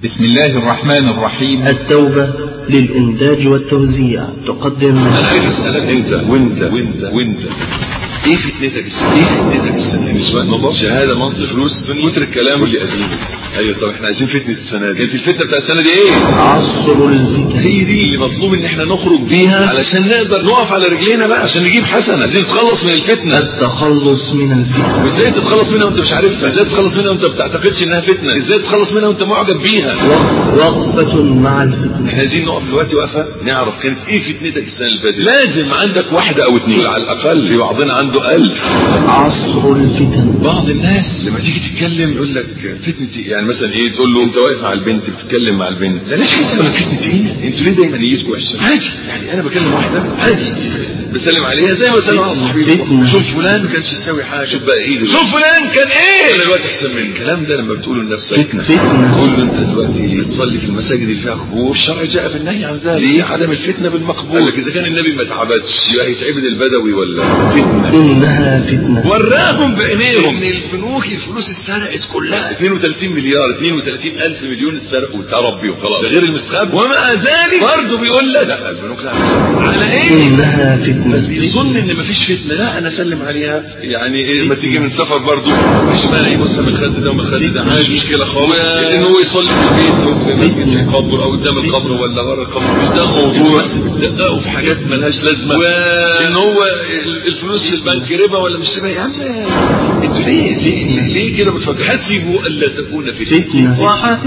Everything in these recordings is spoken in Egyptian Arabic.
بسم الله الرحمن الرحيم التوبة للإنتاج والتوزيع تقدم انا عايز اسالك انت وانت وانت وانت ايه فتنتك السنه ايه فتنتك السنه دي سواء نظر شهاده منصب فلوس من كتر الكلام اللي قديم ايوه طب احنا عايزين فتنه السنه دي كانت الفتنه بتاع السنه دي ايه عصر الفتن هي دي اللي مطلوب ان احنا نخرج بيها علشان نقدر نقف على رجلينا بقى عشان نجيب حسنه عايزين نتخلص من الفتنه التخلص من الفتن وازاي تتخلص منها وانت مش عارفها ازاي تتخلص منها وانت ما بتعتقدش انها فتنه ازاي تتخلص منها وانت معجب بيها وق- وقفة مع الفتن احنا عايزين نقف دلوقتي وقفه نعرف كانت ايه فتنتك السنه اللي فاتت لازم عندك واحده او اتنين على الاقل في بعضنا عنده ألف عصر الفتن بعض الناس لما تيجي تتكلم يقول لك فتنتي يعني مثلا ايه تقول له انت واقف مع البنت بتتكلم مع البنت ده ليش فتنه ولا فتنتي ايه انتوا ليه دايما نيتكم وحشه عادي يعني انا بكلم واحده عادي بسلم عليها زي ما بسلم على صاحبي فتنة. شوف فلان ما كانش يساوي حاجه شوف بقى ايه دلوقتي. شوف فلان كان ايه انا دلوقتي احسن مني الكلام ده لما بتقوله لنفسك فتنه فتنة. تقول له انت دلوقتي بتصلي في المساجد اللي فيها قبور الشرع جاء في النهي عن ذلك ليه عدم الفتنه بالمقبول قال لك اذا كان النبي ما اتعبدش يبقى هيتعبد البدوي ولا فتنه إنها فتنة وراهم بعينيهم ان البنوك الفلوس اتسرقت كلها 32 مليار 32 الف مليون اتسرقوا بتاع ربي وخلاص ده غير المستخبي ومع ذلك برضه بيقول لك لا البنوك لا على ايه إنها فتنة يظن ان مفيش فتنه لا انا اسلم عليها يعني إيه ما تيجي من سفر برضه مفيش مانع يبص من الخد ده ومن الخد ده مفيش مشكله خالص ان هو يصلي في البيت او في مسجد في القبر او قدام القبر ولا ورا القبر مش ده الموضوع بس بتدققوا في حاجات ملهاش لازمه وان هو ال- الفلوس في البنك ربا ولا مش ربا يا عم انتوا ليه ليه ليه كده بتفكروا حسبوا الا تكون فتنه فتنة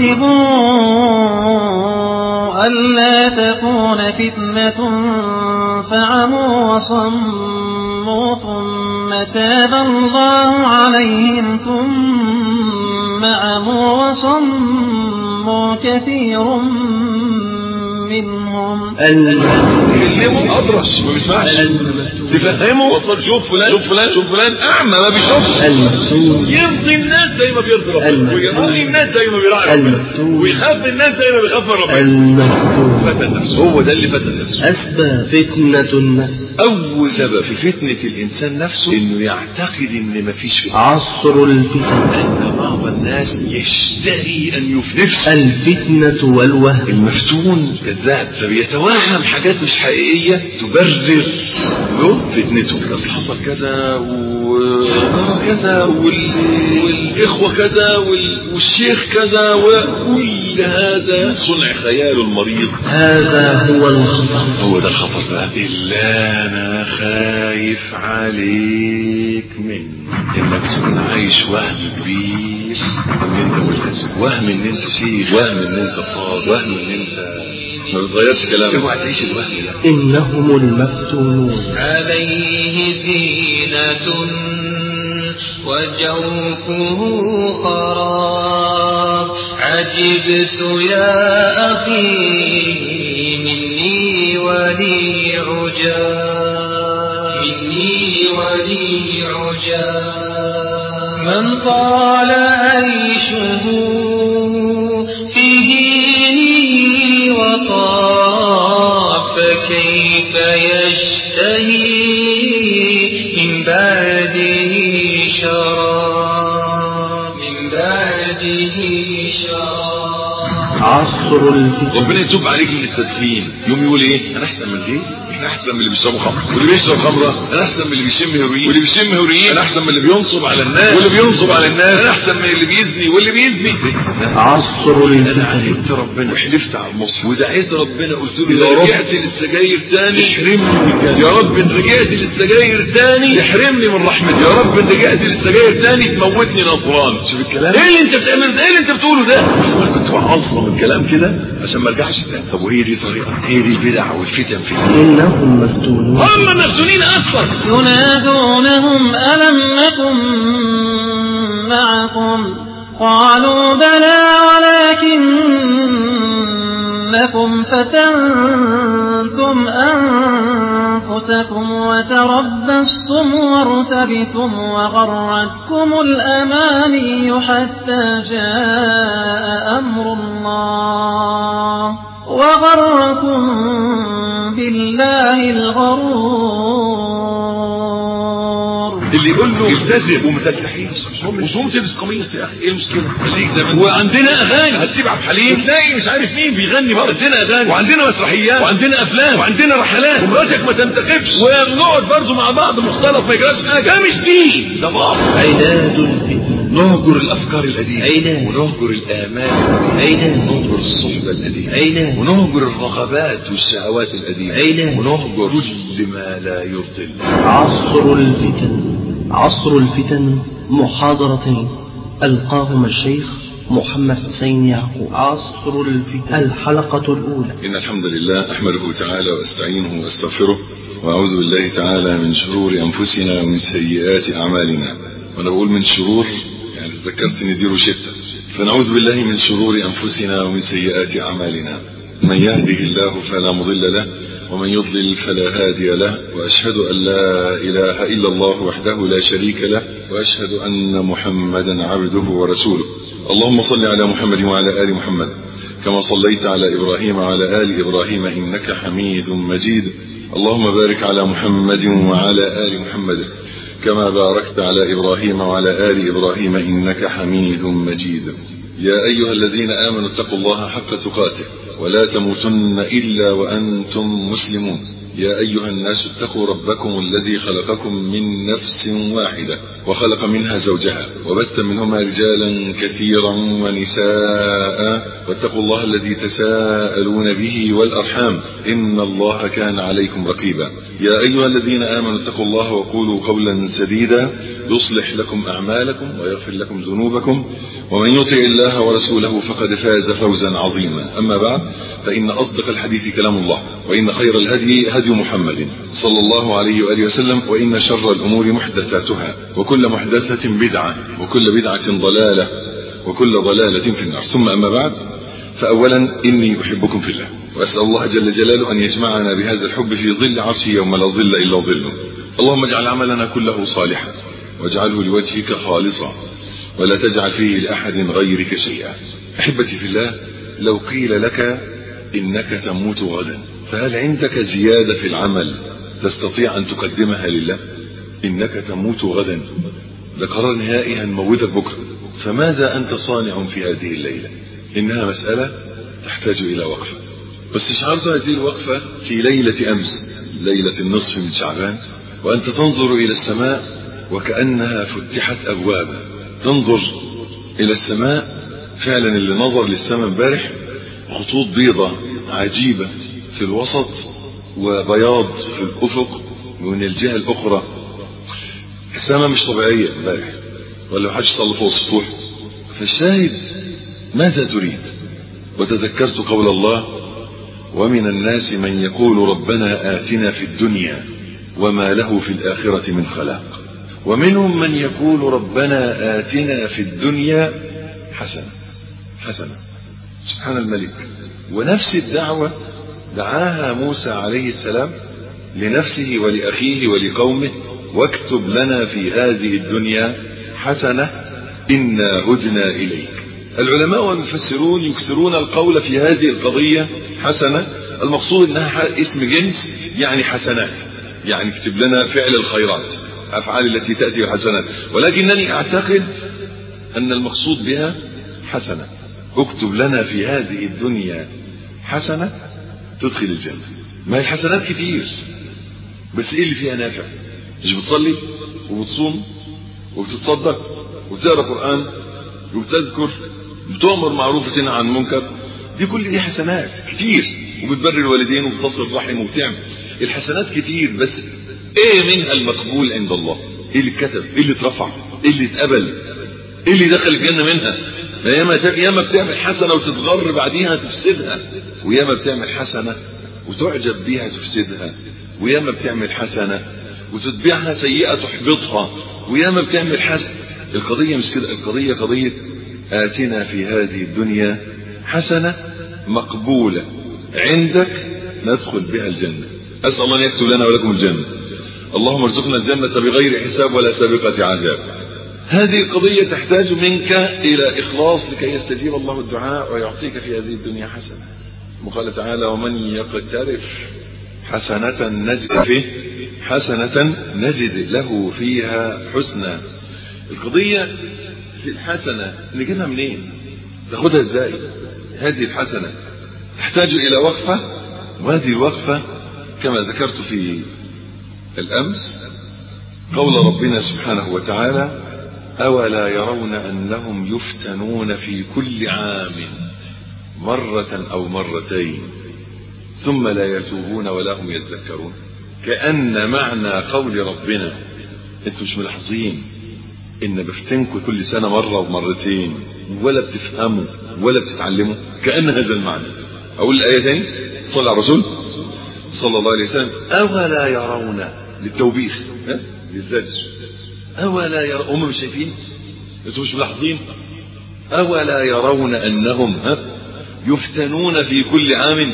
وحسبوا ألا تكون فتنة فعموا وصموا ثم تاب الله عليهم ثم عموا وصموا كثير منهم المفتون تكلمه اطرش ما بيسمعش تفهمه وصل شوف فلان شوف فلان شوف فلان اعمى ما بيشوفش المفتون يرضي الناس زي ما بيرضي ربنا المفتون. ويراعي الناس زي ما بيراعي ربنا المفتون. ويخاف من الناس زي ما بيخاف من ربنا المفتون فتن نفسه هو ده اللي فتن نفسه أسبى فتنة النفس اول سبب في فتنه الانسان نفسه انه يعتقد ان مفيش فتنه عصر الفتن ان بعض الناس يشتهي ان يفنفس الفتنة والوهم المفتون كذاب فبيتوهم حاجات مش حقيقية تبرر له فتنته اصل حصل كذا وجرى كذا وال... والاخوة كذا وال... والشيخ كذا وكل هذا صنع خيال المريض هذا هو الخطر هو ده الخطر بقى اللي انا خايف عليك منه انك تكون عايش وهم كبير ان انت ملتزم وهم ان انت شيخ وهم ان انت صاد وهم ان انت ما بتغيرش كلامك اوعى تعيش الوهم ده إنهم المفتونون عليه زينة وجوفه خراب عجبت يا أخي مني ولي عجاب مني ولي عجاب من طال عيشه فيه لي وطاب فكيف يشتهي من بعده شراب من بعده شراب عصر الفتن ربنا يتوب عليك من التدخين يوم يقول ايه انا احسن من ايه احنا احسن من اللي بيشربوا خمر واللي بيشرب خمره انا احسن من اللي بيشم هيروين واللي بيشم هيروين انا احسن من اللي بينصب على الناس واللي بينصب على الناس انا احسن من اللي بيزني واللي بيزني عصر انا الفتن عهدت ربنا وحلفت على المصحف ودعيت ربنا قلت له اذا رجعت للسجاير تاني تحرمني من جنة. يا رب ان رجعت للسجاير تاني تحرمني من رحمتك يا رب ان رجعت للسجاير تاني تموتني نصران شوف الكلام ايه اللي انت بتعمل ده ايه اللي انت بتقوله ده انا كنت بعظم الكلام كده عشان ما ارجعش تاني طب وهي دي طريقه هي دي البدع والفتن في الدين إنهم مفتونون هم مفتونين اصلا ينادونهم ألم نكن معكم قالوا بلى ولكنكم فتنتم أنفسكم وتربصتم وارتبتم وغرتكم الأماني حتى جاء أمر الله وغركم بالله الغرور اللي يقول له التزم وما تلتحيش وصوم تلبس قميص يا اخي ايه المشكله خليك زي ما انت. وعندنا اغاني هتسيب عبد الحليم تلاقي مش عارف مين بيغني برضه عندنا اغاني وعندنا مسرحيات وعندنا افلام وعندنا رحلات ومراتك ما تنتخبش ونقعد برضه مع بعض مختلط ما يجراش حاجه ده مش دين ده باطل عناد الفتن نهجر الافكار القديمه عناد ونهجر الامال القديمه عناد ونهجر الصحبه القديمه عناد ونهجر الرغبات والشهوات القديمه عناد ونهجر كل ما لا يرضي الله عصر الفتن عصر الفتن محاضرتين ألقاهما الشيخ محمد حسين يعقوب عصر الفتن الحلقة الأولى إن الحمد لله أحمده تعالى وأستعينه وأستغفره وأعوذ بالله تعالى من شرور أنفسنا ومن سيئات أعمالنا وأنا بقول من شرور يعني تذكرت إن دي روشتة فنعوذ بالله من شرور أنفسنا ومن سيئات أعمالنا من يهده الله فلا مضل له ومن يضلل فلا هادي له وأشهد أن لا إله إلا الله وحده لا شريك له وأشهد أن محمدا عبده ورسوله اللهم صل على محمد وعلى آل محمد كما صليت على إبراهيم وعلى آل إبراهيم إنك حميد مجيد اللهم بارك على محمد وعلى آل محمد كما باركت على إبراهيم وعلى آل إبراهيم إنك حميد مجيد يا أيها الذين آمنوا اتقوا الله حق تقاته ولا تموتن إلا وأنتم مسلمون يا أيها الناس اتقوا ربكم الذي خلقكم من نفس واحدة وخلق منها زوجها وبث منهما رجالا كثيرا ونساء واتقوا الله الذي تساءلون به والأرحام إن الله كان عليكم رقيبا يا أيها الذين آمنوا اتقوا الله وقولوا قولا سديدا يصلح لكم أعمالكم ويغفر لكم ذنوبكم ومن يطع الله ورسوله فقد فاز فوزا عظيما أما بعد فإن أصدق الحديث كلام الله وإن خير الهدي هدي محمد صلى الله عليه وآله وسلم وإن شر الأمور محدثاتها وكل محدثة بدعة وكل بدعة ضلالة وكل ضلالة في النار ثم أما بعد فأولا إني أحبكم في الله وأسأل الله جل جلاله أن يجمعنا بهذا الحب في ظل عرشه يوم لا ظل إلا ظله اللهم اجعل عملنا كله صالحا واجعله لوجهك خالصا ولا تجعل فيه لأحد غيرك شيئا أحبتي في الله لو قيل لك إنك تموت غدا فهل عندك زيادة في العمل تستطيع أن تقدمها لله إنك تموت غدا لقرار نهائي هنموتك بكرة فماذا أنت صانع في هذه الليلة إنها مسألة تحتاج إلى وقفة بس شعرت هذه الوقفة في ليلة أمس ليلة النصف من شعبان وأنت تنظر إلى السماء وكأنها فتحت أبوابا تنظر إلى السماء فعلا اللي نظر للسماء امبارح خطوط بيضة عجيبة في الوسط وبياض في الأفق ومن الجهة الأخرى السماء مش طبيعية امبارح ولا محدش صلى فوق السطوح فالشاهد ماذا تريد وتذكرت قول الله ومن الناس من يقول ربنا آتنا في الدنيا وما له في الآخرة من خلاق ومنهم من يقول ربنا آتنا في الدنيا حسنة حسنة سبحان الملك ونفس الدعوة دعاها موسى عليه السلام لنفسه ولأخيه ولقومه واكتب لنا في هذه الدنيا حسنة إنا هدنا إليك العلماء والمفسرون يكثرون القول في هذه القضية حسنة المقصود انها اسم جنس يعني حسنات يعني اكتب لنا فعل الخيرات افعال التي تأتي بحسنات ولكنني اعتقد ان المقصود بها حسنة اكتب لنا في هذه الدنيا حسنة تدخل الجنة ما هي الحسنات كتير بس ايه اللي فيها نافع مش بتصلي وبتصوم وبتتصدق وبتقرا قرآن وبتذكر بتؤمر معروف وتنهى عن منكر دي كل دي حسنات كتير وبتبر الوالدين وبتصل الرحم وبتعمل الحسنات كتير بس ايه منها المقبول عند الله ايه اللي اتكتب ايه اللي اترفع ايه اللي اتقبل ايه اللي دخل الجنه منها ياما ياما بتعمل حسنه وتتغر بعديها تفسدها وياما بتعمل حسنه وتعجب بيها تفسدها وياما بتعمل حسنه وتتبعها سيئه تحبطها وياما بتعمل حسنه القضيه مش كده القضيه قضيه آتنا في هذه الدنيا حسنة مقبولة عندك ندخل بها الجنة أسأل الله أن يكتب لنا ولكم الجنة اللهم ارزقنا الجنة بغير حساب ولا سابقة عذاب هذه القضية تحتاج منك إلى إخلاص لكي يستجيب الله الدعاء ويعطيك في هذه الدنيا حسنة وقال تعالى ومن يقترف حسنة نجد فيه حسنة نجد له فيها حسنى القضية في الحسنة نجيبها منين تاخدها ازاي هذه الحسنة تحتاج إلى وقفة وهذه الوقفة كما ذكرت في الأمس قول ربنا سبحانه وتعالى أولا يرون أنهم يفتنون في كل عام مرة أو مرتين ثم لا يتوبون ولا هم يذكرون كأن معنى قول ربنا انتوا مش ملاحظين ان بفتنكم كل سنة مرة ومرتين ولا بتفهموا ولا بتتعلموا كأن هذا المعنى اقول الآية تاني صلى على الرسول صلى الله عليه وسلم أولا يرون للتوبيخ ها؟ للزجر أولا يرون هم مش شايفين انتوا مش ملاحظين أولا يرون أنهم ها يفتنون في كل عام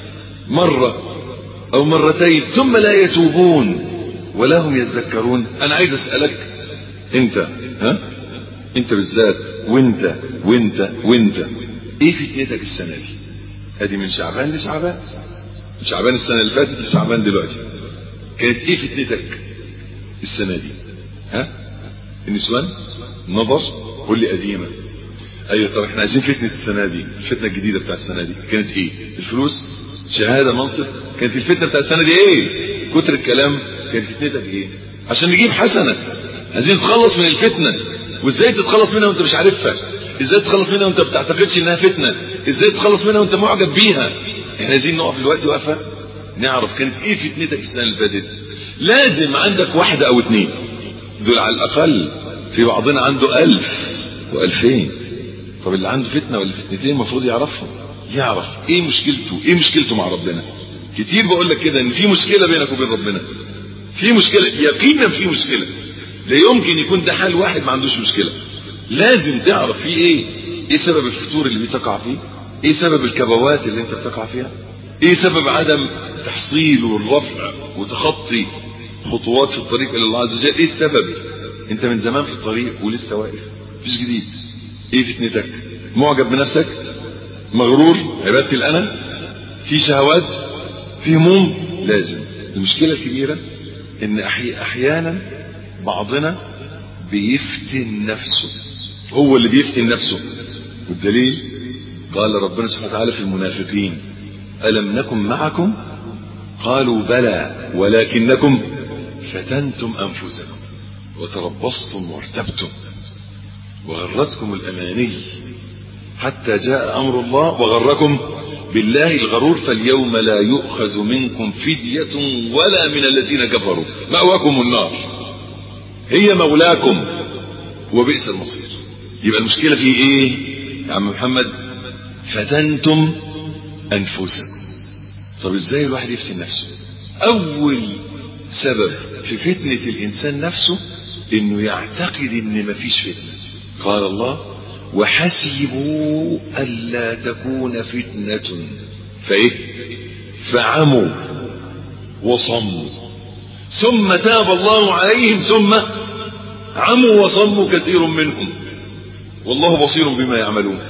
مرة أو مرتين ثم لا يتوبون ولا هم يذكرون أنا عايز أسألك أنت ها أنت بالذات وأنت وأنت وأنت إيه فتنتك السنة دي؟ أدي من شعبان لشعبان من شعبان السنة اللي فاتت لشعبان دلوقتي كانت إيه فتنتك السنة دي؟ ها؟ النسوان؟ نظر؟ قول لي قديمة ايوه طب احنا عايزين فتنه السنه دي الفتنه الجديده بتاع السنه دي كانت ايه الفلوس شهاده منصب كانت الفتنه بتاع السنه دي ايه كتر الكلام كانت فتنتك ايه عشان نجيب حسنه عايزين نتخلص من الفتنه وازاي تتخلص منها وانت مش عارفها ازاي تتخلص منها وانت بتعتقدش انها فتنه ازاي تتخلص منها وانت معجب بيها احنا عايزين نقف دلوقتي وقفه نعرف كانت ايه فتنتك السنه اللي فاتت لازم عندك واحده او اتنين دول على الاقل في بعضنا عنده الف والفين طب اللي عنده فتنة ولا فتنتين المفروض يعرفهم يعرف ايه مشكلته ايه مشكلته مع ربنا كتير بقول لك كده ان في مشكلة بينك وبين ربنا في مشكلة يقينا في مشكلة لا يمكن يكون ده حال واحد ما عندوش مشكلة لازم تعرف في ايه ايه سبب الفتور اللي بتقع فيه ايه سبب الكبوات اللي انت بتقع فيها ايه سبب عدم تحصيل والرفع وتخطي خطوات في الطريق الى الله عز وجل ايه السبب انت من زمان في الطريق ولسه واقف مفيش جديد ايه فتنتك معجب بنفسك مغرور عبادة الأنا في شهوات في هموم لازم المشكلة الكبيرة ان أحي... احيانا بعضنا بيفتن نفسه هو اللي بيفتن نفسه والدليل قال ربنا سبحانه وتعالى في المنافقين ألم نكن معكم قالوا بلى ولكنكم فتنتم أنفسكم وتربصتم وارتبتم وغرتكم الأماني حتى جاء أمر الله وغركم بالله الغرور فاليوم لا يؤخذ منكم فدية ولا من الذين كفروا مأواكم النار هي مولاكم وبئس المصير يبقى المشكلة في ايه يا عم محمد فتنتم أنفسكم طب ازاي الواحد يفتن نفسه أول سبب في فتنة الإنسان نفسه إنه يعتقد إن مفيش فتنة قال الله وحسبوا ألا تكون فتنة فإيه فعموا وصموا ثم تاب الله عليهم ثم عموا وصموا كثير منهم والله بصير بما يعملون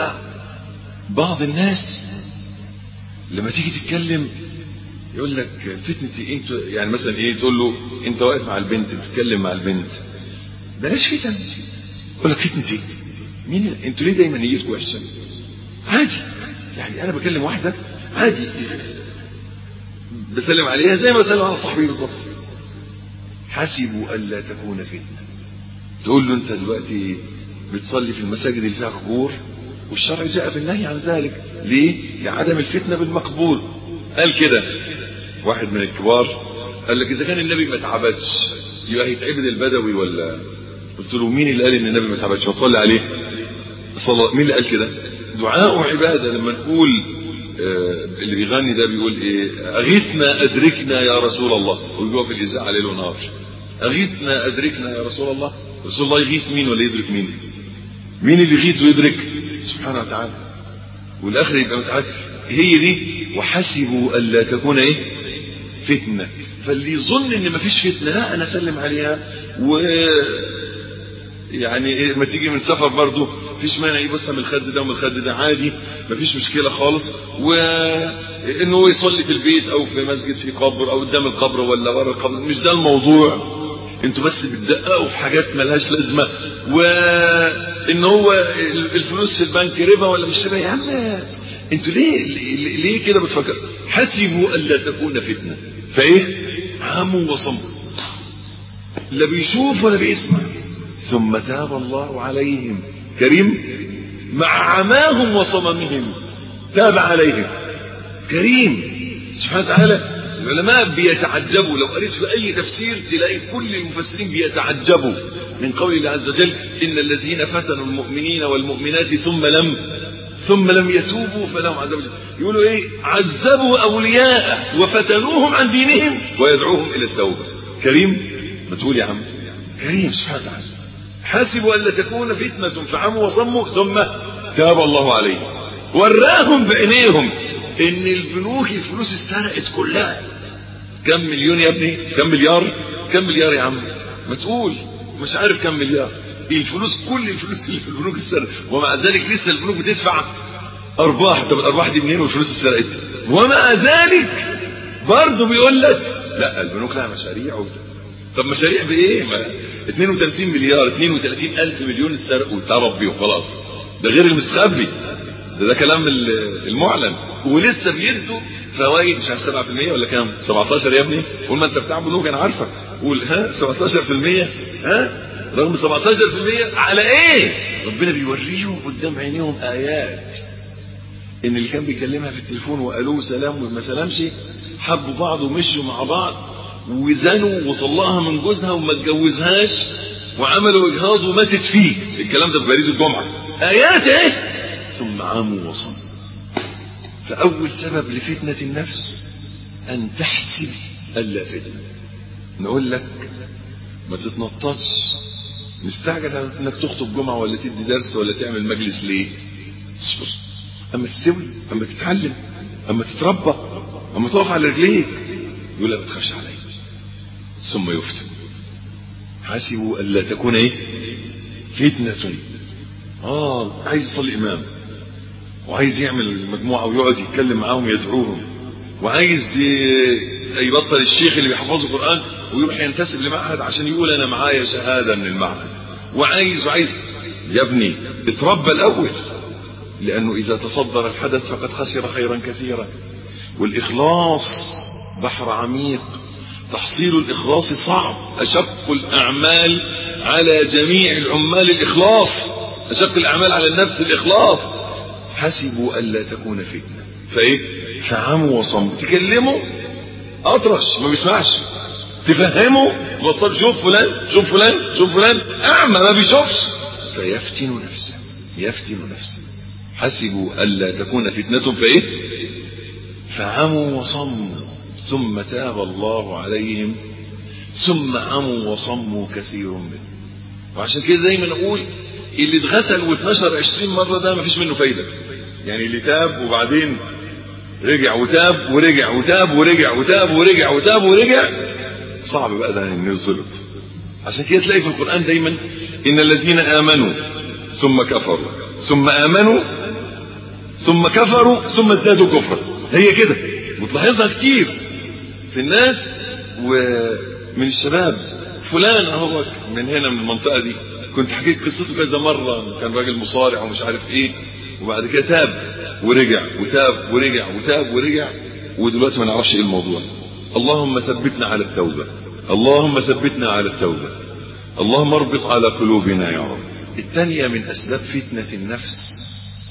بعض الناس لما تيجي تتكلم يقول لك فتنة انت يعني مثلا ايه تقول له انت واقف مع البنت بتتكلم مع البنت بلاش فتن يقول لك فتنة ايه مين انتوا ليه دايما نيتكم وحشه عادي يعني انا بكلم واحده عادي بسلم عليها زي ما بسلم على صاحبي بالظبط حسبوا الا تكون فتنه تقول له انت دلوقتي بتصلي في المساجد اللي فيها قبور والشرع جاء بالنهي عن ذلك ليه لعدم الفتنه بالمقبول قال كده واحد من الكبار قال لك اذا كان النبي ما اتعبدش يبقى هيتعبد البدوي ولا قلت له مين اللي قال ان النبي ما اتعبدش فتصلي عليه صلى مين اللي قال كده دعاء عباده لما نقول آه اللي بيغني ده بيقول ايه اغيثنا ادركنا يا رسول الله ويجوا في الاذاعه ليل ونهار اغيثنا ادركنا يا رسول الله رسول الله يغيث مين ولا يدرك مين مين اللي يغيث ويدرك سبحانه وتعالى والاخر يبقى متعب هي دي وحسبوا الا تكون ايه فتنه فاللي يظن ان مفيش فتنه لا انا اسلم عليها و يعني إيه ما تيجي من سفر برضه مفيش مانع يبص من الخد ده ومن الخد ده عادي مفيش مشكله خالص وانه هو يصلي في البيت او في مسجد في قبر او قدام القبر ولا ورا القبر مش ده الموضوع انتوا بس بتدققوا في حاجات ملهاش لازمه وان هو الفلوس في البنك ربا ولا مش ربا يا عم انتوا ليه ليه, ليه كده بتفكر حسبوا الا تكون فتنه فايه عموا وصموا لا بيشوف ولا بيسمع ثم تاب الله عليهم كريم مع عماهم وصممهم تاب عليهم كريم سبحانه وتعالى العلماء بيتعجبوا لو قريت في اي تفسير تلاقي كل المفسرين بيتعجبوا من قول الله عز وجل ان الذين فتنوا المؤمنين والمؤمنات ثم لم ثم لم يتوبوا فلهم عذاب يقولوا ايه عذبوا اولياء وفتنوهم عن دينهم ويدعوهم الى التوبه كريم ما تقول يا عم كريم سبحانه وتعالى حسبوا ألا تكون فتنة فعموا وصموا ثم تاب الله عليهم وراهم بعينيهم ان البنوك الفلوس اتسرقت كلها كم مليون يا ابني كم مليار كم مليار يا عم ما تقول مش عارف كم مليار الفلوس كل الفلوس اللي في البنوك اتسرقت ومع ذلك لسه البنوك بتدفع ارباح طب الارباح دي منين والفلوس اتسرقت ومع ذلك برضه بيقول لك لا البنوك لها مشاريع وبتاع طب مشاريع بايه ما 32 مليار 32 الف مليون اتسرقوا تربي وخلاص ده غير المستخبي ده, ده كلام المعلن ولسه بيدوا فوائد مش عارف 7% ولا كام 17 يا ابني قول ما انت بتاع بنوك انا عارفك قول ها 17% ها رغم 17% على ايه ربنا بيوريهم قدام عينيهم ايات ان اللي كان بيكلمها في التليفون وقالوه سلام وما سلامش حبوا بعض ومشوا مع بعض وزنوا وطلقها من جوزها وما اتجوزهاش وعملوا اجهاض وماتت فيه الكلام ده في بريد الجمعه ايات ايه ثم عاموا وصموا فاول سبب لفتنه النفس ان تحسب الا فتنه نقول لك ما تتنططش مستعجل انك تخطب جمعه ولا تدي درس ولا تعمل مجلس ليه اصبر اما تستوي اما تتعلم اما تتربى اما تقف على رجليك يقول لا ما تخافش عليا ثم يفتن حسبوا الا تكون ايه فتنه اه عايز يصلي امام وعايز يعمل مجموعه ويقعد يتكلم معاهم يدعوهم وعايز يبطل الشيخ اللي بيحفظه القران ويروح ينتسب لمعهد عشان يقول انا معايا شهاده من المعهد وعايز وعايز يا ابني اتربى الاول لانه اذا تصدر الحدث فقد خسر خيرا كثيرا والاخلاص بحر عميق تحصيل الاخلاص صعب اشق الاعمال على جميع العمال الاخلاص اشق الاعمال على النفس الاخلاص حسبوا الا تكون فتنه فايه فعموا وصموا تكلموا اطرش ما بيسمعش تفهمه بصر شوف فلان شوف فلان شوف فلان اعمى ما بيشوفش فيفتن نفسه يفتن نفسه حسبوا الا تكون فتنه فايه فعموا وصموا ثم تاب الله عليهم ثم عموا وصموا كثير منهم وعشان كده زي ما نقول اللي اتغسل و12 20 مره ده مفيش منه فايده يعني اللي تاب وبعدين رجع وتاب ورجع وتاب ورجع وتاب ورجع وتاب ورجع صعب بقى ده انه يظلط عشان كده تلاقي في القران دايما ان الذين امنوا ثم كفروا ثم امنوا ثم كفروا ثم ازدادوا كفرا هي كده وتلاحظها كتير في الناس ومن الشباب فلان اهو من هنا من المنطقه دي كنت حكيت قصته كذا مره كان راجل مصارع ومش عارف ايه وبعد كده تاب ورجع وتاب ورجع وتاب ورجع ودلوقتي ما نعرفش ايه الموضوع اللهم ثبتنا على التوبه اللهم ثبتنا على التوبه اللهم اربط على قلوبنا يا رب الثانيه من اسباب فتنه النفس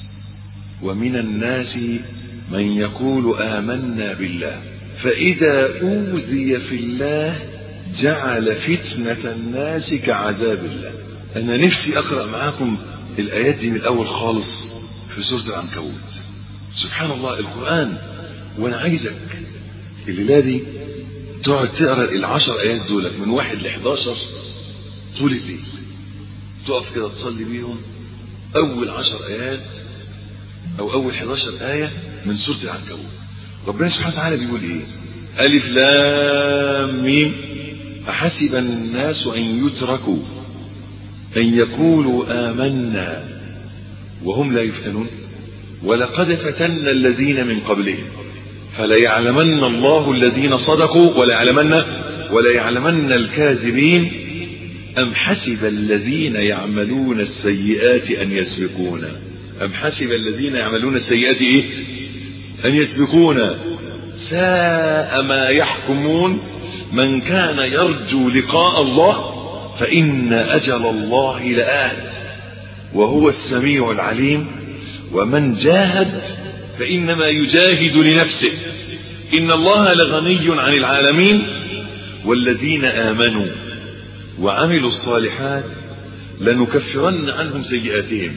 ومن الناس من يقول آمنا بالله فإذا أوذي في الله جعل فتنة الناس كعذاب الله أنا نفسي أقرأ معاكم الآيات دي من الأول خالص في سورة العنكبوت سبحان الله القرآن وأنا عايزك الليلة دي تقعد تقرأ العشر آيات دول من واحد ل 11 طول الليل تقف كده تصلي بيهم أول عشر آيات او اول 11 آية من سورة العنكبوت ربنا سبحانه وتعالى بيقول ايه الف لام ميم احسب الناس ان يتركوا ان يقولوا امنا وهم لا يفتنون ولقد فتنا الذين من قبلهم فليعلمن الله الذين صدقوا وليعلمن وليعلمن الكاذبين أم حسب الذين يعملون السيئات أن يسبقونا أم حسب الذين يعملون السيئات إيه أن يسبقونا ساء ما يحكمون من كان يرجو لقاء الله فإن أجل الله لآت وهو السميع العليم ومن جاهد فإنما يجاهد لنفسه إن الله لغني عن العالمين والذين آمنوا وعملوا الصالحات لنكفرن عنهم سيئاتهم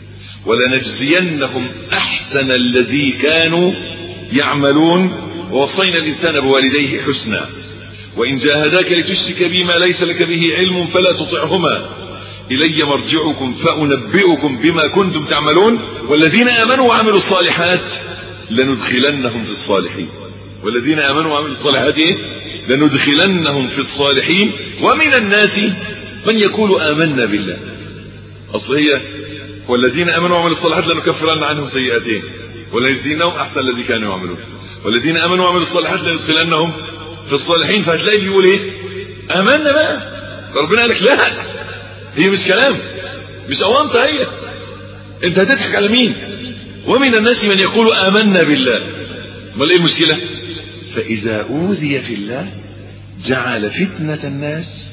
ولنجزينهم أحسن الذي كانوا يعملون ووصينا الإنسان بوالديه حسنا وإن جاهداك لتشرك بما ليس لك به علم فلا تطعهما إلي مرجعكم فأنبئكم بما كنتم تعملون والذين آمنوا وعملوا الصالحات لندخلنهم في الصالحين والذين آمنوا وعملوا الصالحات إيه؟ لندخلنهم في الصالحين ومن الناس من يقول آمنا بالله أصل هي والذين آمنوا وعملوا الصالحات لنكفرن عنهم سيئاتهم ولنجزينهم أحسن الذي كانوا يعملون والذين آمنوا وعملوا الصالحات لندخلنهم في الصالحين فهتلاقي بيقول ايه آمنا بقى ربنا قال لك لا هي مش كلام مش أوانطة هي انت هتضحك على مين ومن الناس من يقول آمنا بالله امال ايه المشكلة فإذا أوذي في الله جعل فتنة الناس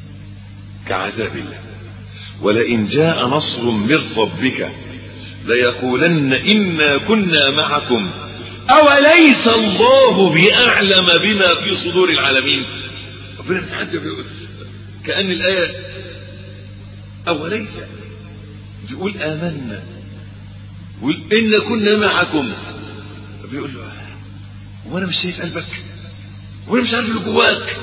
كعذاب الله ولئن جاء نصر من ربك ليقولن إنا كنا معكم أوليس الله بأعلم بما في صدور العالمين ربنا بيتعجب يقول كأن الآية أوليس بيقول آمنا بيقول إن كنا معكم بيقول له وانا مش شايف قلبك وانا مش عارف اللي جواك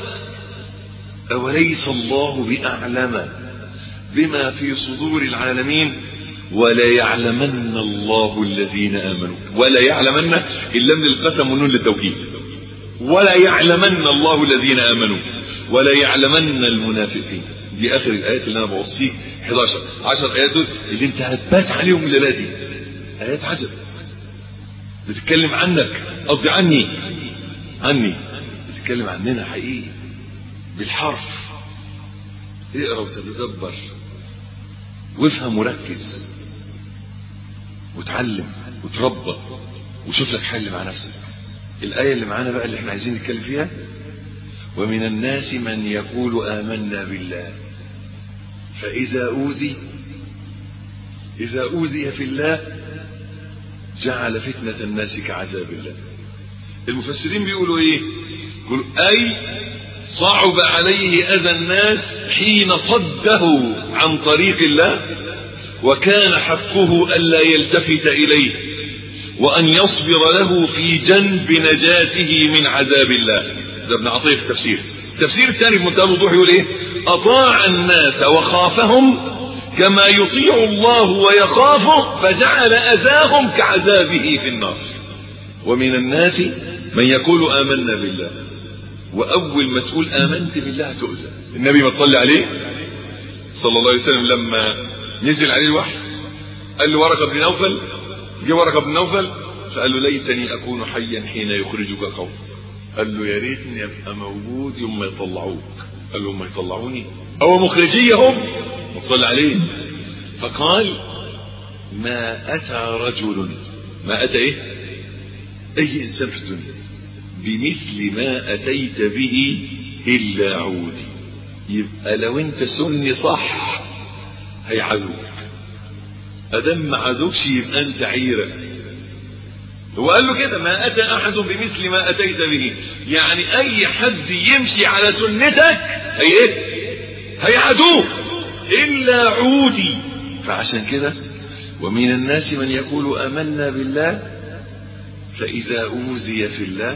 اوليس الله باعلم بما في صدور العالمين ولا يعلمن الله الذين امنوا ولا يعلمن الا من القسم والنون للتوكيد ولا يعلمن الله الذين امنوا ولا يعلمن المنافقين دي اخر الايات اللي انا بوصيك 11 10 ايات دول اللي انت هتبات عليهم الليله دي ايات عجب بتتكلم عنك قصدي عني عني بتتكلم عننا حقيقي بالحرف اقرا وتتدبر وافهم وركز وتعلم وتربط وشوف لك حل مع نفسك الآية اللي معانا بقى اللي احنا عايزين نتكلم فيها ومن الناس من يقول آمنا بالله فإذا أوذي إذا أوذي في الله جعل فتنة الناس كعذاب الله المفسرين بيقولوا ايه يقولوا اي صعب عليه اذى الناس حين صده عن طريق الله وكان حقه الا يلتفت اليه وان يصبر له في جنب نجاته من عذاب الله ده ابن عطيه في التفسير التفسير الثاني في منتهى الوضوح يقول ايه اطاع الناس وخافهم كما يطيع الله ويخافه فجعل أذاهم كعذابه في النار ومن الناس من يقول آمنا بالله وأول ما تقول آمنت بالله تؤذى النبي ما تصلي عليه صلى الله عليه وسلم لما نزل عليه الوحي قال له ورقة بن نوفل جه ورقة بن نوفل فقال له ليتني أكون حيا حين يخرجك قوم قال له يا ريتني أبقى موجود يوم ما يطلعوك قال له ما يطلعوني أو مخرجيهم وصلى عليه فقال ما أتى رجل ما أتى إيه أي إنسان في الدنيا بمثل ما أتيت به إلا عودي يبقى لو أنت سني صح هيعذوك أدم ما عذوكش يبقى أنت عيرة هو قال له كده ما أتى أحد بمثل ما أتيت به يعني أي حد يمشي على سنتك هي إيه هيعدوك إلا عودي فعشان كده ومن الناس من يقول آمنا بالله فإذا أوذي في الله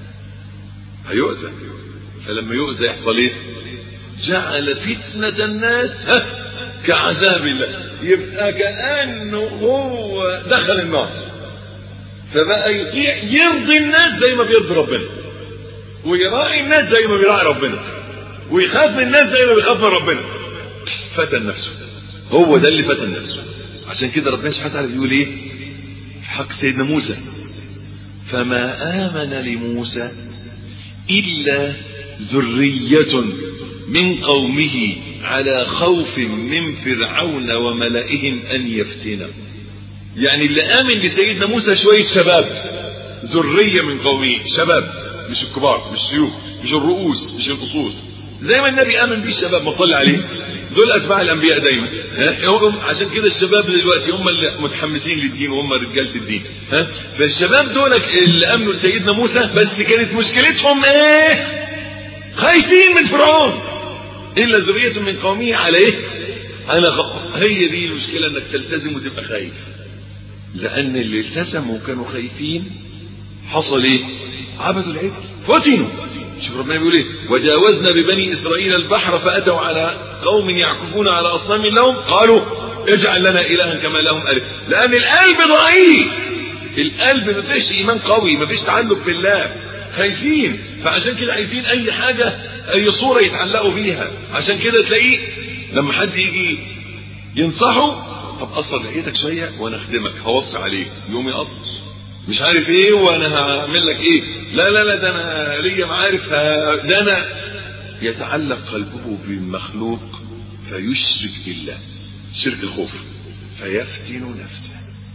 هيؤذى فلما يؤذى يحصل إيه جعل فتنة الناس كعذاب الله يبقى كأنه هو دخل النار فبقى يطيع يرضي الناس زي ما بيرضي ربنا ويراعي الناس زي ما بيراعي ربنا ويخاف من الناس زي ما بيخاف من ربنا فتن نفسه هو ده اللي فتن نفسه عشان كده ربنا سبحانه وتعالى بيقول ايه في حق سيدنا موسى فما آمن لموسى إلا ذرية من قومه على خوف من فرعون وملئهم أن يفتنوا يعني اللي آمن لسيدنا موسى شوية شباب ذرية من قومه شباب مش الكبار مش الشيوخ مش الرؤوس مش الأصول زي ما النبي آمن بيه الشباب ما صلي عليه دول أتباع الأنبياء دايما ها هم عشان كده الشباب دلوقتي هم اللي متحمسين للدين وهم رجالة الدين ها فالشباب دول اللي آمنوا لسيدنا موسى بس كانت مشكلتهم إيه خايفين من فرعون إلا ذرية من قومه على إيه على غ... هي دي المشكلة إنك تلتزم وتبقى خايف لأن اللي التزموا وكانوا خايفين حصل إيه عبدوا العجل فتنوا شوف ربنا بيقول ايه وجاوزنا ببني اسرائيل البحر فاتوا على قوم يعكفون على اصنام لهم قالوا اجعل لنا الها كما لهم اله لان القلب ضعيف القلب ما فيش ايمان قوي ما فيش تعلق بالله خايفين فعشان كده عايزين اي حاجه اي صوره يتعلقوا بيها عشان كده تلاقيه لما حد يجي ينصحه طب قصر لحيتك شويه وانا اخدمك هوصي عليك يقوم يقصر مش عارف ايه وانا هعمل لك ايه لا لا لا ده انا ليا معارف ه... ده انا يتعلق قلبه بالمخلوق فيشرك بالله شرك الخوف فيفتن نفسه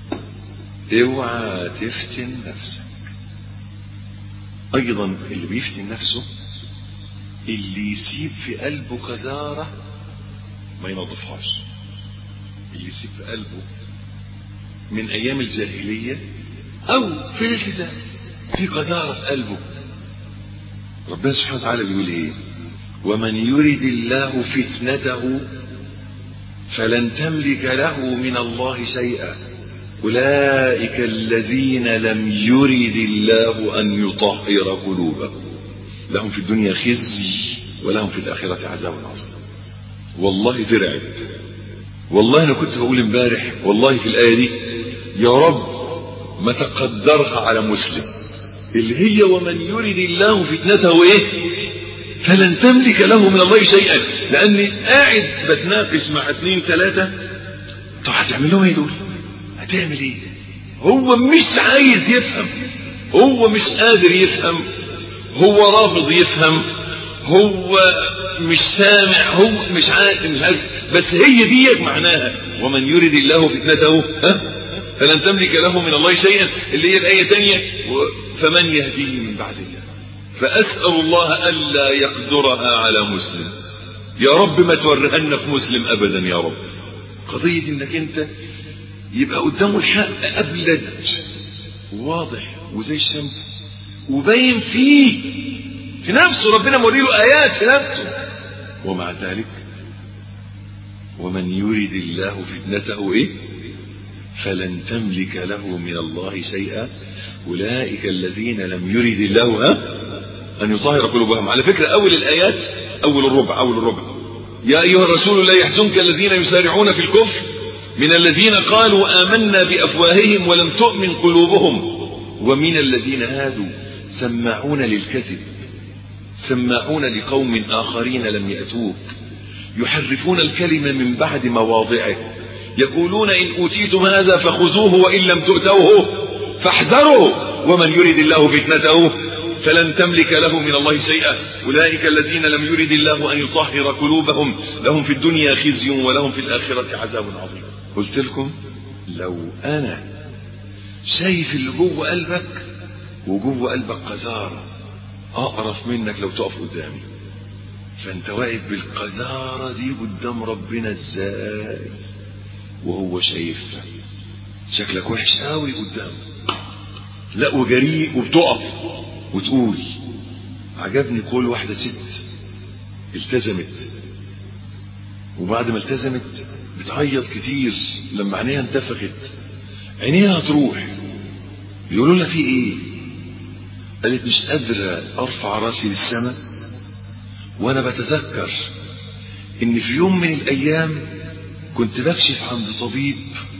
اوعى تفتن نفسك ايضا اللي بيفتن نفسه اللي يسيب في قلبه قذارة ما ينظفهاش اللي يسيب في قلبه من ايام الجاهليه او في الالتزام في قذارة في قلبه ربنا سبحانه وتعالى بيقول ايه ومن يرد الله فتنته فلن تملك له من الله شيئا اولئك الذين لم يرد الله ان يطهر قلوبهم لهم في الدنيا خزي ولهم في الاخره عذاب عظيم والله ترعب والله انا كنت بقول امبارح والله في الايه دي يا رب ما تقدرها على مسلم اللي هي ومن يرد الله فتنته ايه فلن تملك له من الله شيئا لاني قاعد بتناقش مع اثنين ثلاثة طب هتعمل لهم ايه دول هتعمل ايه هو مش عايز يفهم هو مش قادر يفهم هو رافض يفهم هو مش سامع هو مش عارف مش عارف بس هي ديت معناها ومن يرد الله فتنته ها فلن تملك له من الله شيئا اللي هي الآية الثانية فمن يهديه من بعد الله فأسأل الله ألا يقدرها على مسلم يا رب ما تورهن في مسلم أبدا يا رب قضية انك انت يبقى قدامه الحق أبلج واضح وزي الشمس وباين فيه في نفسه ربنا موريله آيات في نفسه ومع ذلك ومن يريد الله فتنته ايه فلن تملك له من الله شيئا أولئك الذين لم يرد الله ها أن يطهر قلوبهم على فكرة أول الآيات أول الربع أول الربع يا أيها الرسول لا يحزنك الذين يسارعون في الكفر من الذين قالوا آمنا بأفواههم ولم تؤمن قلوبهم ومن الذين هادوا سماعون للكذب سماعون لقوم آخرين لم يأتوك يحرفون الكلمة من بعد مواضعه يقولون إن أوتيتم هذا فخذوه وإن لم تؤتوه فاحذروا ومن يرد الله فتنته فلن تملك له من الله شيئا أولئك الذين لم يرد الله أن يطهر قلوبهم لهم في الدنيا خزي ولهم في الآخرة عذاب عظيم قلت لكم لو أنا شايف اللي جوه قلبك وجوه قلبك قذارة أقرف منك لو تقف قدامي فأنت واقف بالقذارة دي قدام ربنا ازاي وهو شايفها شكلك وحش قوي قدامه لا وجريء وبتقف وتقول عجبني كل واحدة ست التزمت وبعد ما التزمت بتعيط كتير لما عينيها انتفخت عينيها هتروح بيقولوا لها في ايه قالت مش قادرة ارفع راسي للسماء وانا بتذكر ان في يوم من الايام كنت بكشف عند طبيب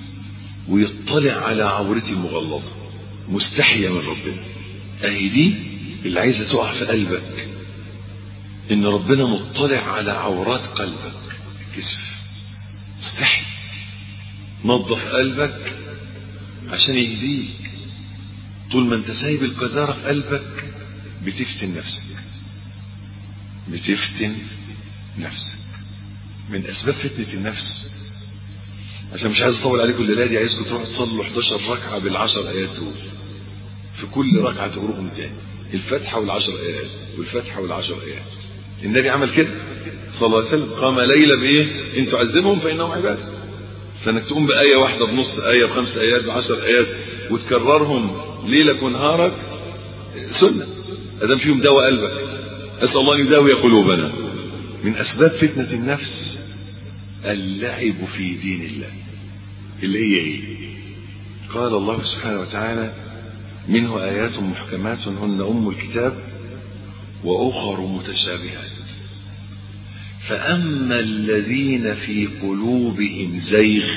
ويطلع على عورتي المغلظة مستحية من ربنا اهي دي اللي عايزة تقع في قلبك ان ربنا مطلع على عورات قلبك كسف استحي نظف قلبك عشان يهديك طول ما انت سايب القذارة في قلبك بتفتن نفسك بتفتن نفسك من اسباب فتنة النفس عشان مش عايز اطول عليكم الليله دي عايزكم تروحوا تصلوا 11 ركعه بالعشر ايات دول في كل ركعه تقروهم تاني الفاتحه والعشر ايات والفاتحه والعشر ايات النبي عمل كده صلى الله عليه وسلم قام ليلة بايه ان تعذبهم فانهم عباد فانك تقوم بايه واحده بنص ايه بخمس ايات بعشر ايات وتكررهم ليلك ونهارك سنه ادام فيهم دواء قلبك اسال الله ان يداوي قلوبنا من اسباب فتنه النفس اللعب في دين الله اللي هي ايه قال الله سبحانه وتعالى منه ايات محكمات هن ام الكتاب واخر متشابهات فاما الذين في قلوبهم زيغ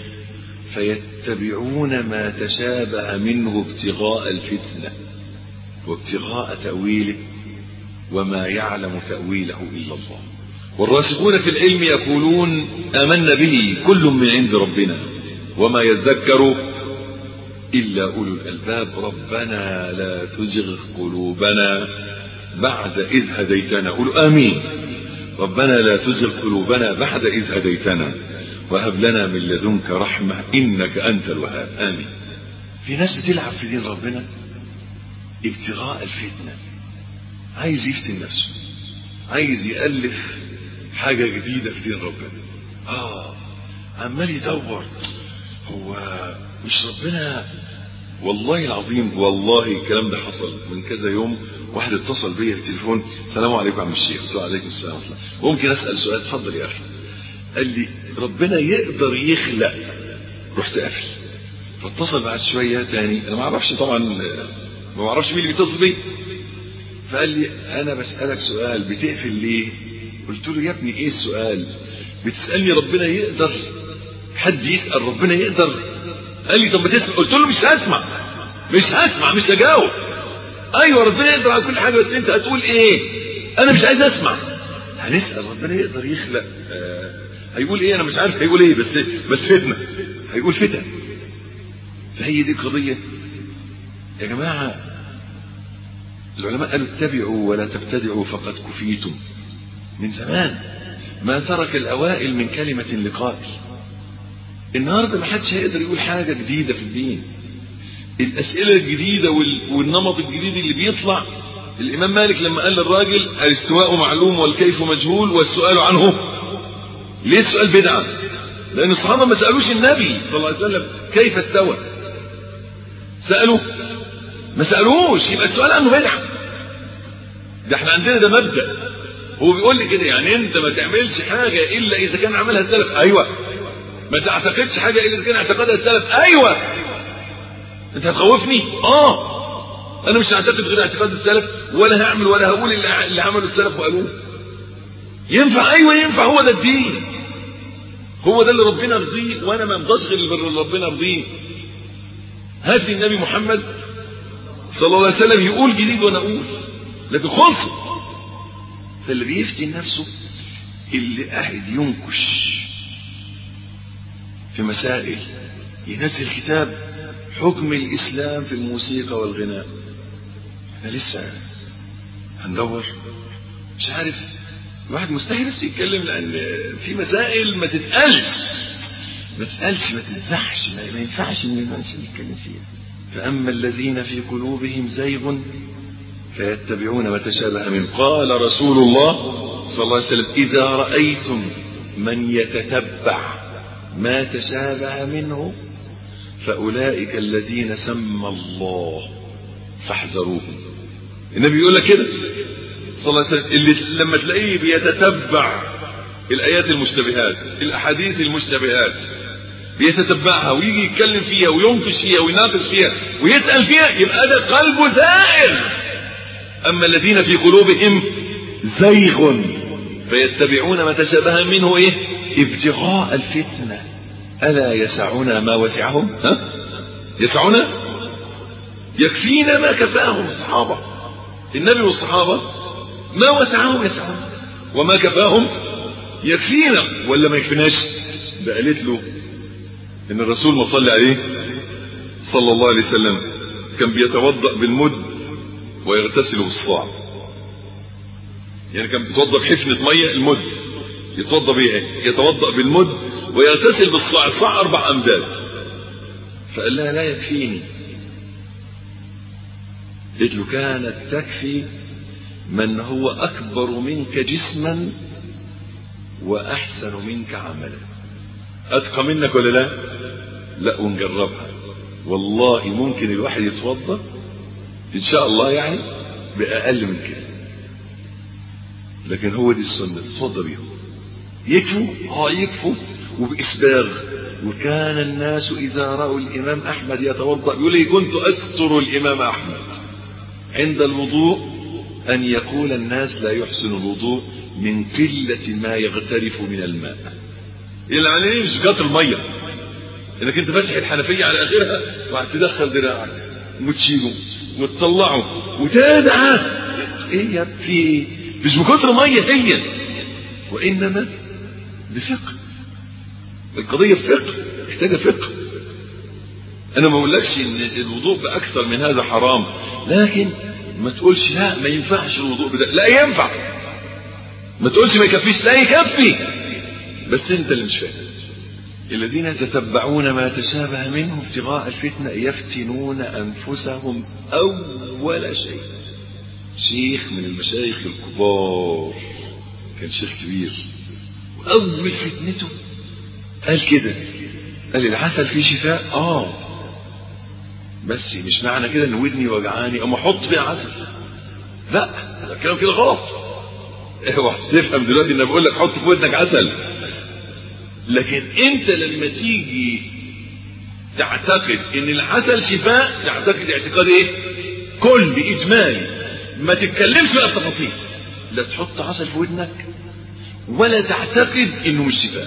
فيتبعون ما تشابه منه ابتغاء الفتنه وابتغاء تاويله وما يعلم تاويله الا الله والراسخون في العلم يقولون آمنا به كل من عند ربنا وما يذكر إلا أولو الألباب ربنا لا تزغ قلوبنا بعد إذ هديتنا قولوا آمين ربنا لا تزغ قلوبنا بعد إذ هديتنا وهب لنا من لدنك رحمة إنك أنت الوهاب آمين في ناس بتلعب في دين ربنا ابتغاء الفتنة عايز يفتن نفسه عايز يألف حاجة جديدة في دين ربنا اه عمال يدور هو مش ربنا والله العظيم والله الكلام ده حصل من كذا يوم واحد اتصل بيا في التليفون السلام عليكم يا عم الشيخ قلت له عليكم السلام ورحمه الله ممكن اسال سؤال اتفضل يا اخي قال لي ربنا يقدر يخلق رحت قافل فاتصل بعد شويه تاني انا ما اعرفش طبعا ما اعرفش مين اللي بيتصل بيا فقال لي انا بسالك سؤال بتقفل ليه قلت له يا ابني ايه السؤال بتسالني ربنا يقدر حد يسال ربنا يقدر قال لي طب ما تسال قلت له مش هسمع مش هسمع مش هجاوب ايوه ربنا يقدر على كل حاجه بس انت هتقول ايه انا مش عايز اسمع هنسال ربنا يقدر يخلق آه هيقول ايه انا مش عارف هيقول ايه بس بس فتنه هيقول فتن فهي دي القضيه يا جماعه العلماء قالوا اتبعوا ولا تبتدعوا فقد كفيتم من زمان ما ترك الاوائل من كلمه لقائل النهارده ما حدش هيقدر يقول حاجه جديده في الدين الاسئله الجديده والنمط الجديد اللي بيطلع الامام مالك لما قال للراجل الاستواء معلوم والكيف مجهول والسؤال عنه ليه السؤال بدعه لان الصحابه ما سالوش النبي صلى الله عليه وسلم كيف استوى سالوا ما سالوش يبقى السؤال عنه بدعه ده احنا عندنا ده مبدا هو بيقول لي كده يعني انت ما تعملش حاجه الا اذا كان عملها السلف ايوه ما تعتقدش حاجه الا اذا كان اعتقادها السلف ايوه انت هتخوفني اه انا مش هعتقد غير اعتقاد السلف ولا هعمل ولا هقول اللي, اللي عمله السلف وقالوه ينفع ايوه ينفع هو ده الدين هو ده اللي ربنا يرضيه وانا ما امضاش غير اللي ربنا يرضيه هات لي النبي محمد صلى الله عليه وسلم يقول جديد وانا اقول لكن خلص فاللي بيفتن نفسه اللي قاعد ينكش في مسائل ينزل كتاب حكم الإسلام في الموسيقى والغناء احنا لسه هندور مش عارف الواحد مستحيل نفسه يتكلم لأن في مسائل ما تتقالش ما تتقالش ما تنزحش ما ينفعش ان الانسان يتكلم فيها فأما الذين في قلوبهم زيغ فيتبعون ما تشابه منه قال رسول الله صلى الله عليه وسلم إذا رأيتم من يتتبع ما تشابه منه فأولئك الذين سمى الله فاحذروهم النبي يقول لك كده صلى الله عليه وسلم اللي لما تلاقيه بيتتبع الآيات المشتبهات الأحاديث المشتبهات بيتتبعها ويجي يتكلم فيها وينقش فيها ويناقش فيها ويسأل فيها يبقى ده قلبه زائر أما الذين في قلوبهم زيغ فيتبعون ما تشابه منه إيه ابتغاء الفتنة ألا يسعنا ما وسعهم ها؟ يسعنا يكفينا ما كفاهم الصحابة النبي والصحابة ما وسعهم يسعون وما كفاهم يكفينا ولا ما يكفيناش ده قالت له ان الرسول ما صلى عليه صلى الله عليه وسلم كان بيتوضا بالمد ويغتسل بالصاع يعني كان بيتوضا بحفنه ميه المد يتوضا بيها يتوضا بالمد ويغتسل بالصاع الصاع اربع امداد فقال لها لا يكفيني قلت له كانت تكفي من هو اكبر منك جسما واحسن منك عملا اتقى منك ولا لا لا ونجربها والله ممكن الواحد يتوضا ان شاء الله يعني باقل من كده لكن هو دي السنه تتوضا بيهم يكفوا اه يكفوا وباسباغ وكان الناس اذا راوا الامام احمد يتوضا يقول لي كنت استر الامام احمد عند الوضوء ان يقول الناس لا يحسن الوضوء من قله ما يغترف من الماء يعني مش قطر الميه انك انت فاتح الحنفيه على اخرها وقعدت تدخل دراعك وتشيله وتطلعه وتدعى ايه يا في ايه مش بكتر ميه هي وانما بفقه القضيه فقه محتاجه فقه انا ما بقولكش ان الوضوء باكثر من هذا حرام لكن ما تقولش لا ما ينفعش الوضوء بده لا ينفع ما تقولش ما يكفيش لا يكفي بس انت اللي مش فاهم الذين يتتبعون ما تشابه منه ابتغاء الفتنة يفتنون أنفسهم أول شيء شيخ من المشايخ الكبار كان شيخ كبير وأول فتنته قال كده قال العسل فيه شفاء آه بس مش معنى كده ان ودني وجعاني اما احط فيها عسل لا ده الكلام كده غلط اوعى تفهم دلوقتي ان بقول لك حط في ودنك عسل لكن انت لما تيجي تعتقد ان العسل شفاء تعتقد اعتقاد ايه كل اجمالي ما تتكلمش بقى بتفاصيل لا تحط عسل في ودنك ولا تعتقد انه مش شفاء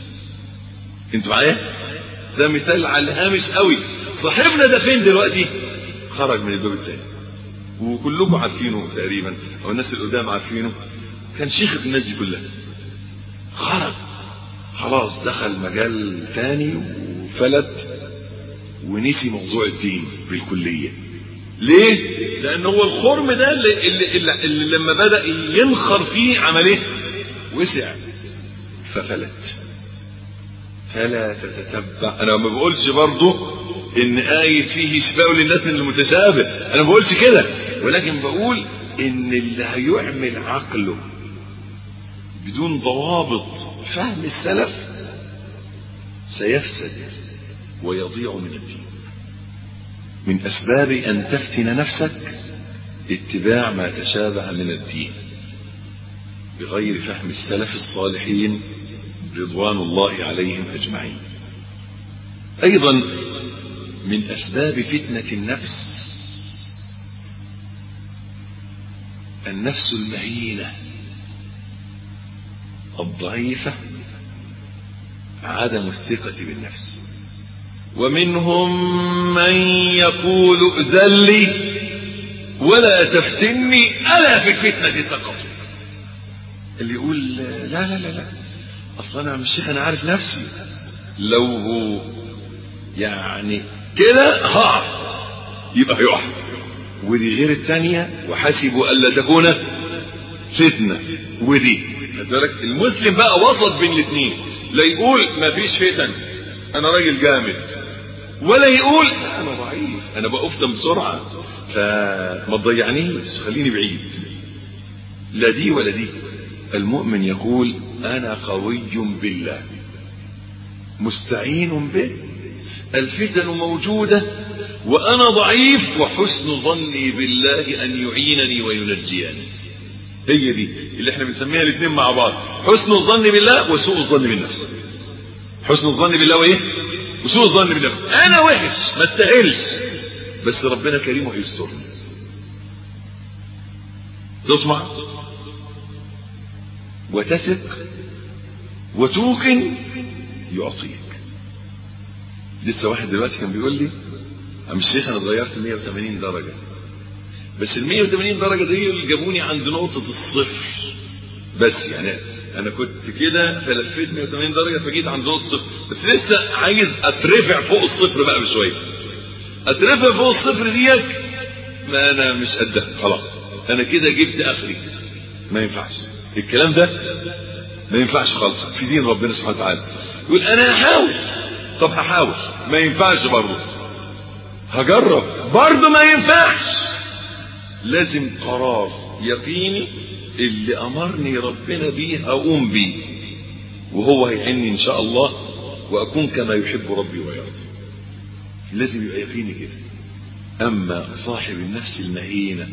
انت معايا ده مثال على الهامش قوي صاحبنا ده فين دلوقتي خرج من الباب الثاني وكلكم عارفينه تقريبا او الناس القدام عارفينه كان شيخ الناس دي كلها خرج خلاص دخل مجال تاني وفلت ونسي موضوع الدين بالكلية ليه؟ لأن هو الخرم ده اللي, اللي, اللي, اللي لما بدأ ينخر فيه عمل ايه؟ وسع ففلت فلا تتتبع أنا ما بقولش برضه إن آية فيه شفاء للناس من المتشابه أنا ما بقولش كده ولكن بقول إن اللي هيعمل عقله بدون ضوابط فهم السلف سيفسد ويضيع من الدين من أسباب أن تفتن نفسك اتباع ما تشابه من الدين بغير فهم السلف الصالحين رضوان الله عليهم أجمعين أيضا من أسباب فتنة النفس النفس المهينة الضعيفة عدم الثقة بالنفس ومنهم من يقول ائذن لي ولا تفتني ألا في الفتنة سقطوا اللي يقول لا لا لا لا أصلا أنا مش شيخ أنا عارف نفسي لو هو يعني كده ها يبقى هيقع ودي غير الثانية وحسبوا ألا تكون فتنة ودي بالك المسلم بقى وسط بين الاثنين لا يقول ما فيش فتن انا راجل جامد ولا يقول انا ضعيف انا بقفتم بسرعه فما تضيعنيش خليني بعيد لا دي ولا دي المؤمن يقول انا قوي بالله مستعين به الفتن موجوده وانا ضعيف وحسن ظني بالله ان يعينني وينجيني هي دي اللي احنا بنسميها الاثنين مع بعض حسن الظن بالله وسوء الظن بالنفس حسن الظن بالله وايه وسوء الظن بالنفس انا وحش ما استاهلش بس ربنا كريم وهيسترني تسمع وتثق وتوقن يعطيك لسه واحد دلوقتي كان بيقول لي يا الشيخ انا اتغيرت 180 درجه بس ال 180 درجه دي اللي جابوني عند نقطه الصفر بس يعني انا كنت كده فلفيت 180 درجه فجيت عند نقطه صفر بس لسه عايز اترفع فوق الصفر بقى بشويه اترفع فوق الصفر ديت ما انا مش قدها خلاص انا كده جبت اخري ما ينفعش الكلام ده ما ينفعش خالص في دين ربنا سبحانه وتعالى يقول انا هحاول طب هحاول ما ينفعش برضه هجرب برضه ما ينفعش لازم قرار يقيني اللي امرني ربنا بيه اقوم بيه وهو هيعني ان شاء الله واكون كما يحب ربي ويرضى لازم يبقى يقيني كده اما صاحب النفس المهينه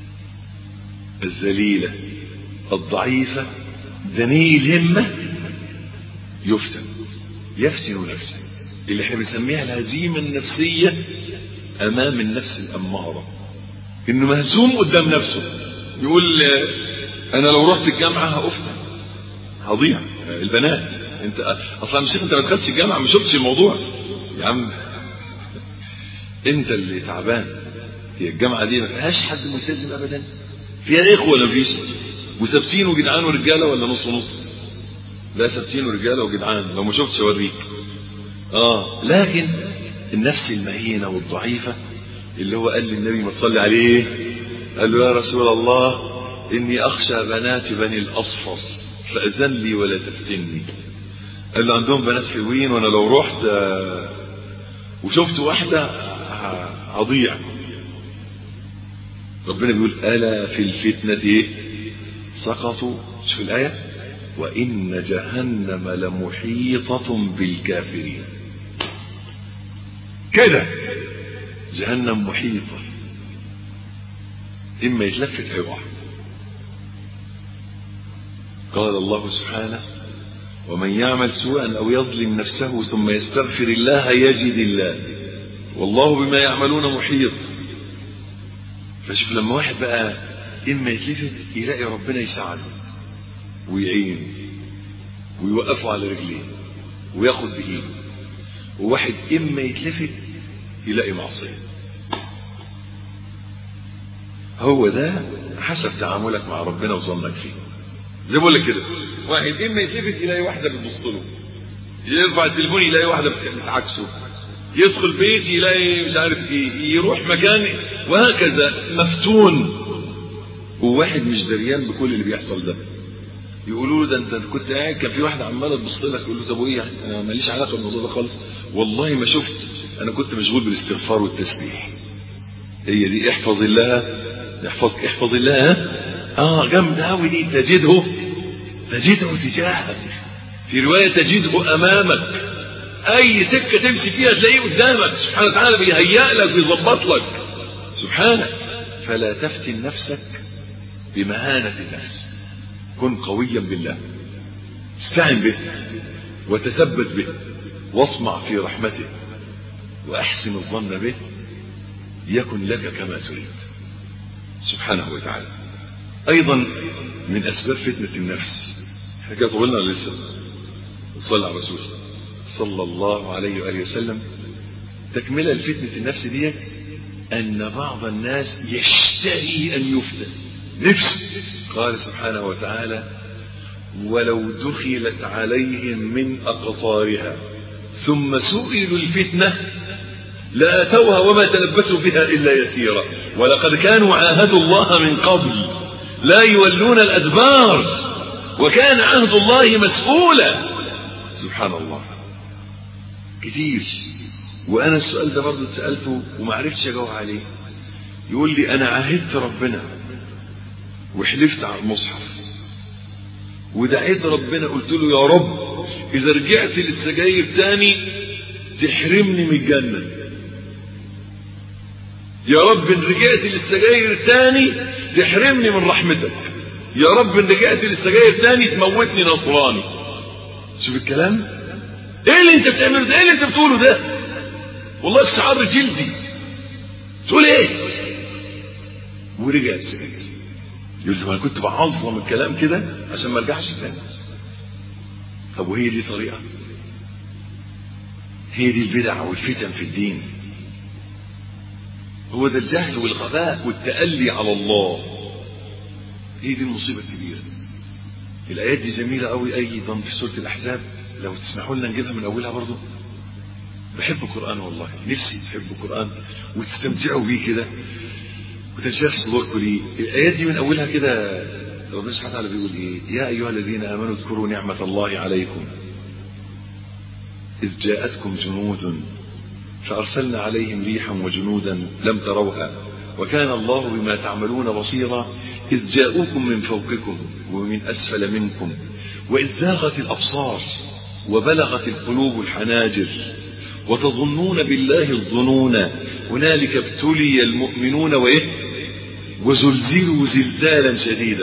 الذليله الضعيفه دني الهمه يفتن يفتن نفسه اللي احنا بنسميها الهزيمه النفسيه امام النفس الاماره انه مهزوم قدام نفسه يقول انا لو رحت الجامعه هافتن هضيع البنات انت اصلا مش انت ما دخلتش الجامعه ما شفتش الموضوع يا عم انت اللي تعبان هي الجامعه دي ما فيهاش حد ملتزم ابدا فيها اخوه ولا مفيش وثابتين وجدعان ورجاله ولا نص ونص لا ثابتين ورجاله وجدعان لو ما شفتش اوريك اه لكن النفس المهينه والضعيفه اللي هو قال للنبي ما تصلي عليه قال له يا رسول الله اني اخشى بنات بني الاصفر فاذن لي ولا تفتني قال له عندهم بنات حلوين وانا لو رحت وشفت واحده هضيع ربنا بيقول الا في الفتنه ايه سقطوا شوف الايه وان جهنم لمحيطه بالكافرين كده جهنم محيطه اما يتلفت هيقع قال الله سبحانه ومن يعمل سوءا او يظلم نفسه ثم يستغفر الله يجد الله والله بما يعملون محيط فشوف لما واحد بقى اما يتلفت يلاقي ربنا يساعده ويعينه ويوقفه على رجليه وياخد بايده وواحد اما يتلفت يلاقي معصيه هو ده حسب تعاملك مع ربنا وظنك فيه زي ما بقول لك كده واحد اما يتلفت يلاقي واحده بتبص له يرفع التليفون يلاقي واحده بتعكسه يدخل بيت يلاقي مش عارف ايه يروح مكان وهكذا مفتون وواحد مش دريان بكل اللي بيحصل ده يقولوا له ده انت كنت قاعد كان في واحده عماله تبص لك يقول له طب وايه يعني انا ماليش علاقه بالموضوع ده خالص والله ما شفت انا كنت مشغول بالاستغفار والتسبيح هي دي احفظ الله يحفظك احفظ الله اه جامده قوي دي تجده تجده تجاهك في روايه تجده امامك اي سكه تمشي فيها تلاقيه قدامك سبحانه وتعالى بيهيأ لك ويظبط لك سبحانه فلا تفتن نفسك بمهانه النفس كن قويا بالله استعن به وتثبت به واطمع في رحمته واحسن الظن به يكن لك كما تريد سبحانه وتعالى ايضا من اسباب فتنه النفس احنا كده طولنا لسه صلى على رسول صلى الله عليه واله وسلم تكمله لفتنه النفس ديت ان بعض الناس يشتهي ان يفتن نفس قال سبحانه وتعالى ولو دخلت عليهم من اقطارها ثم سئلوا الفتنه لاتوها وما تلبسوا بها الا يسيرا ولقد كانوا عاهدوا الله من قبل لا يولون الادبار وكان عهد الله مسؤولا سبحان الله كتير وانا السؤال ده برضه اتسالته وما عرفتش اجاوب عليه يقول لي انا عاهدت ربنا وحلفت على المصحف ودعيت ربنا قلت له يا رب اذا رجعت للسجاير تاني تحرمني من الجنه يا رب ان رجعت للسجاير تاني تحرمني من رحمتك يا رب ان رجعت للسجاير تاني تموتني نصراني شوف الكلام ايه اللي انت بتعمله ده ايه اللي انت بتقوله ده والله استعر جلدي تقول ايه ورجع السجاير يقول لي انا كنت بعظم الكلام كده عشان ما ارجعش تاني طب وهي دي طريقه هي دي البدع والفتن في الدين هو ده الجهل والغباء والتألي على الله هي دي المصيبة الكبيرة الآيات دي جميلة قوي أيضا في سورة الأحزاب لو تسمحوا لنا نجيبها من أولها برضو بحب القرآن والله نفسي تحبوا القرآن وتستمتعوا بيه كده وتنشرح صدوركم ليه الآيات دي من أولها كده ربنا سبحانه وتعالى بيقول إيه يا أيها الذين آمنوا اذكروا نعمة الله عليكم إذ جاءتكم جنود فأرسلنا عليهم ريحا وجنودا لم تروها وكان الله بما تعملون بصيرا إذ جاءوكم من فوقكم ومن أسفل منكم وإذ زاغت الأبصار وبلغت القلوب الحناجر وتظنون بالله الظنون هنالك ابتلي المؤمنون وإيه وزلزلوا زلزالا شديدا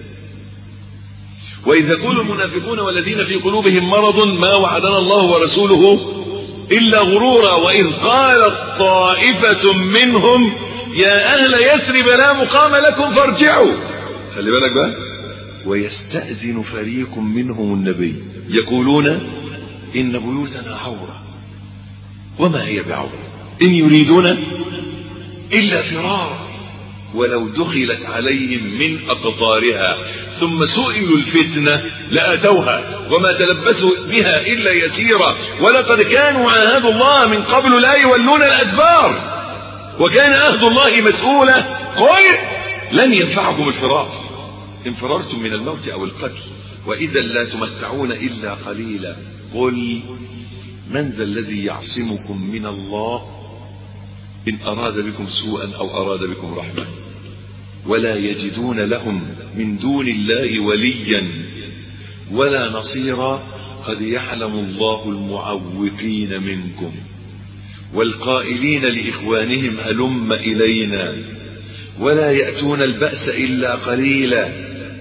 وإذ يقول المنافقون والذين في قلوبهم مرض ما وعدنا الله ورسوله إلا غرورا وإذ قالت طائفة منهم يا أهل يثرب لا مقام لكم فارجعوا خلي بالك بقى ويستأذن فريق منهم النبي يقولون إن بيوتنا عورة وما هي بعورة إن يريدون إلا فرارا ولو دخلت عليهم من أقطارها ثم سئلوا الفتنة لأتوها وما تلبسوا بها إلا يسيرا ولقد كانوا عاهدوا الله من قبل لا يولون الأدبار وكان عهد الله مسؤولا قل لن ينفعكم الفرار إن فررتم من الموت أو القتل وإذا لا تمتعون إلا قليلا قل من ذا الذي يعصمكم من الله إن أراد بكم سوءا أو أراد بكم رحمة ولا يجدون لهم من دون الله وليا ولا نصيرا قد يعلم الله المعوقين منكم والقائلين لإخوانهم هلم إلينا ولا يأتون البأس إلا قليلا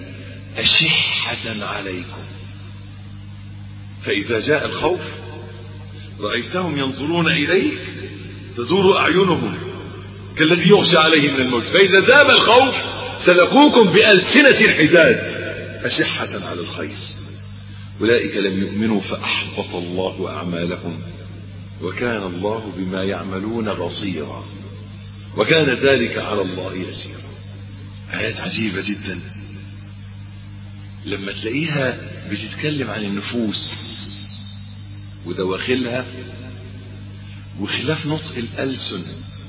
أشحة عليكم فإذا جاء الخوف رأيتهم ينظرون إليك تدور أعينهم كالذي يغشى عليه من الموت فإذا ذاب الخوف سلقوكم بألسنة حداد أشحة على الخير أولئك لم يؤمنوا فأحبط الله أعمالهم وكان الله بما يعملون بصيرا وكان ذلك على الله يسيرا آيات عجيبة جدا لما تلاقيها بتتكلم عن النفوس ودواخلها وخلاف نطق الألسن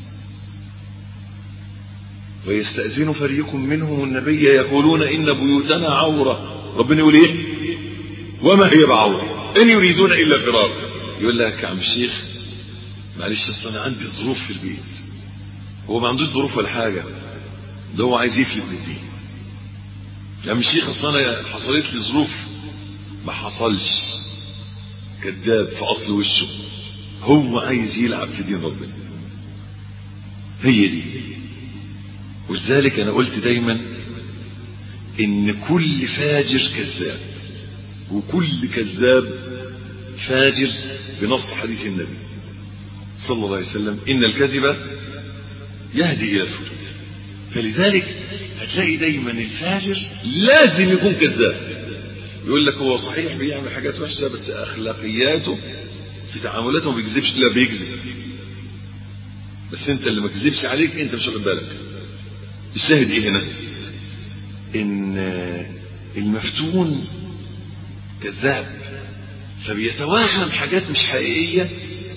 ويستأذن فريق منهم النبي يقولون إن بيوتنا عورة ربنا يقول إيه وما هي بعورة إن يريدون إلا فرار يقول لك يا عم الشيخ معلش اصل انا عندي ظروف في البيت هو ما عندوش ظروف ولا حاجة ده هو عايز يفلت من دي يا عم الشيخ اصل انا حصلت لي ظروف ما حصلش كذاب في اصل وشه هو عايز يلعب في دين ربنا هي دي ولذلك انا قلت دايما ان كل فاجر كذاب وكل كذاب فاجر بنص حديث النبي صلى الله عليه وسلم ان الكذب يهدي الى الفجور فلذلك هتلاقي دايما الفاجر لازم يكون كذاب يقول لك هو صحيح بيعمل حاجات وحشه بس اخلاقياته في تعاملاته ما بيكذبش لا بيكذب بس انت اللي ما كذبش عليك انت مش واخد بالك الشاهد ايه هنا ان المفتون كذاب فبيتوهم حاجات مش حقيقيه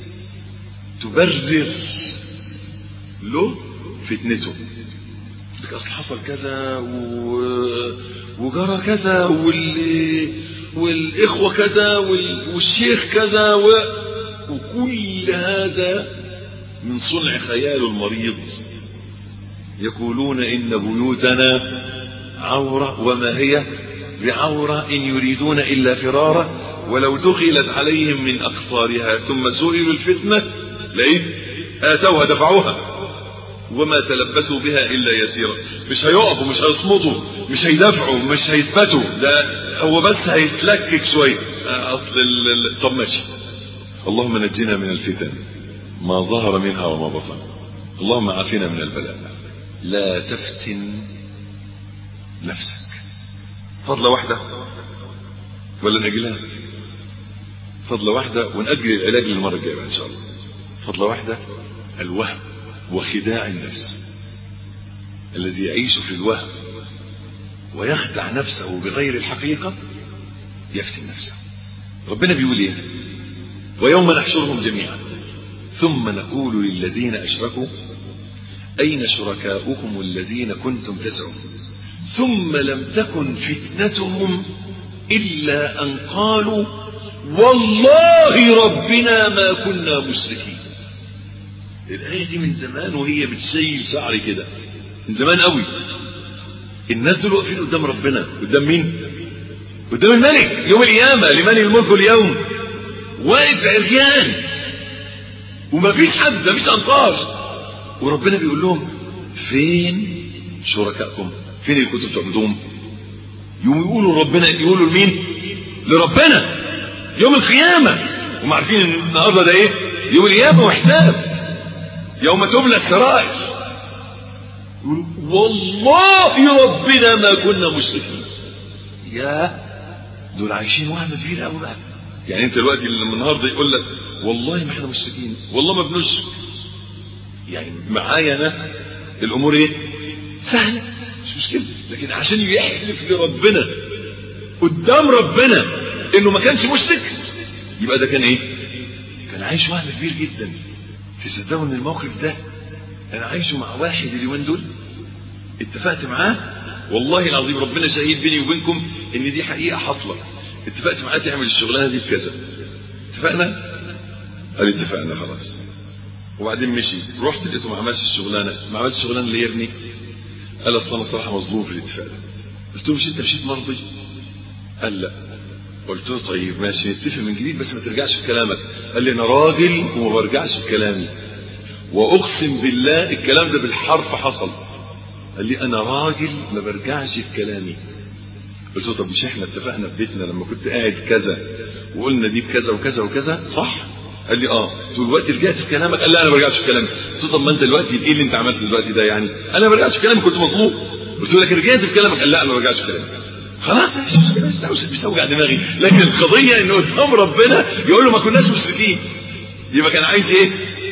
تبرر له فتنته لك اصل حصل كذا و... وجرى كذا وال... والاخوه كذا وال... والشيخ كذا و... وكل هذا من صنع خيال المريض يقولون ان بيوتنا عوره وما هي بعوره ان يريدون الا فرارا ولو دخلت عليهم من اقطارها ثم سئلوا الفتنه لقيت اتوها دفعوها وما تلبسوا بها الا يسيرا مش هيقفوا مش هيصمتوا مش هيدافعوا مش هيثبتوا ده هو بس هيتلكك شويه اصل ال... طب ماشي اللهم نجنا من الفتن ما ظهر منها وما بطن اللهم عافنا من البلاء لا تفتن نفسك فضلة واحدة ولا نأجلها فضلة واحدة ونأجل العلاج للمرة الجاية إن شاء الله فضلة واحدة الوهم وخداع النفس الذي يعيش في الوهم ويخدع نفسه بغير الحقيقة يفتن نفسه ربنا بيقول ايه ويوم نحشرهم جميعا ثم نقول للذين أشركوا أين شركاؤكم الذين كنتم تزعمون ثم لم تكن فتنتهم إلا أن قالوا والله ربنا ما كنا مشركين الآية دي من زمان وهي بتشيل شعري كده من زمان قوي الناس دول واقفين قدام ربنا قدام مين قدام الملك يوم القيامة لمن الملك اليوم واقف عريان وما فيش حد ما فيش انصار وربنا بيقول لهم فين شركائكم فين اللي كنتوا بتعبدوهم يوم يقولوا ربنا يقولوا لمين لربنا يوم القيامة هم عارفين ان النهارده ده ايه يوم القيامة وحساب يوم تبلى السرائر يقولوا والله ربنا ما كنا مشركين يا دول عايشين وهم كبير قوي بقى يعني انت دلوقتي لما النهارده يقول لك والله ما احنا مشركين والله ما بنشرك يعني معايا انا الامور ايه سهله مش مشكله لكن عشان يحلف لربنا قدام ربنا انه ما كانش مشرك يبقى ده كان ايه كان عايش وهم كبير جدا تصدقوا ان الموقف ده انا عايشه مع واحد اليومين دول اتفقت معاه والله العظيم ربنا شهيد بيني وبينكم ان دي حقيقه حاصله اتفقت معاه تعمل الشغلانه دي بكذا اتفقنا قال اتفقنا خلاص وبعدين مشي رحت لقيته ما عملش الشغلانه ما عملش الشغلانه اللي يرني قال اصل انا صراحه مظلوم في الاتفاق ده قلت له مش انت مشيت مرضي قال لا قلت له طيب ماشي نتفق من جديد بس ما ترجعش في كلامك قال لي انا راجل وما برجعش في كلامي واقسم بالله الكلام ده بالحرف حصل قال لي انا راجل ما برجعش في كلامي قلت له طب مش احنا اتفقنا في بيتنا لما كنت قاعد كذا وقلنا دي بكذا وكذا وكذا صح قال لي اه طول الوقت رجعت في كلامك قال لا انا ما برجعش في كلامي قلت له طب ما انت دلوقتي ايه اللي انت عملته دلوقتي ده يعني انا ما برجعش في كلامي كنت مظلوم قلت له لكن رجعت في كلامك قال لا انا ما برجعش في كلامي خلاص مش مشكله مش اوجع دماغي لكن القضيه انه قدام ربنا يقول له ما كناش مشركين يبقى كان عايز ايه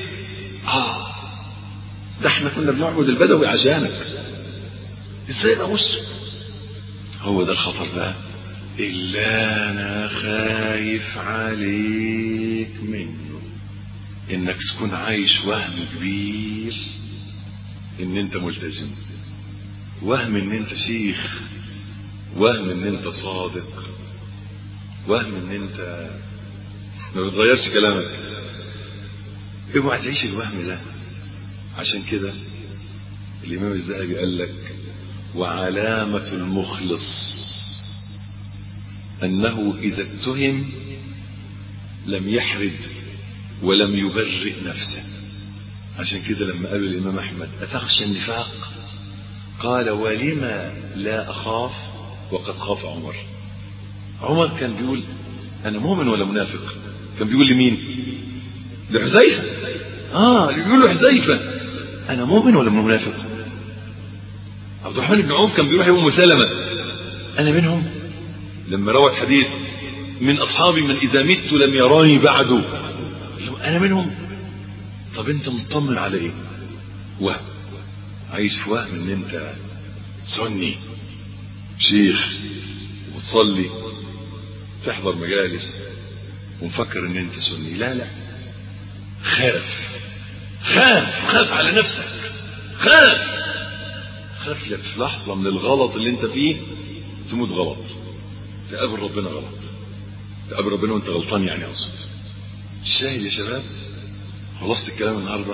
اه ده احنا كنا بنعبد البدوي عشانك ازاي بقى مشرك هو ده الخطر بقى اللي انا خايف عليك منه انك تكون عايش وهم كبير ان انت ملتزم وهم ان انت شيخ وهم ان انت صادق وهم ان انت ما بتغيرش كلامك اوعى تعيش الوهم ده عشان كده الامام الذهبي قال لك وعلامة المخلص أنه إذا اتهم لم يحرد ولم يبرئ نفسه عشان كده لما قالوا الإمام أحمد أتخشى النفاق قال ولما لا أخاف وقد خاف عمر عمر كان بيقول أنا مؤمن ولا منافق كان بيقول لمين لحذيفة آه اللي بيقول له حذيفة أنا مؤمن ولا منافق عبد الرحمن بن عوف كان بيروح يوم مسلمة أنا منهم لما روت حديث من أصحابي من إذا مت لم يراني بعد أنا منهم طب أنت مطمن على إيه وهم عايش في وهم إن أنت سني شيخ وتصلي تحضر مجالس ومفكر إن أنت سني لا لا خاف خاف خاف على نفسك خاف خاف لك في لحظة من الغلط اللي انت فيه تموت غلط تقابل ربنا غلط تقابل ربنا وانت غلطان يعني اقصد الشاهد يا شباب خلصت الكلام النهارده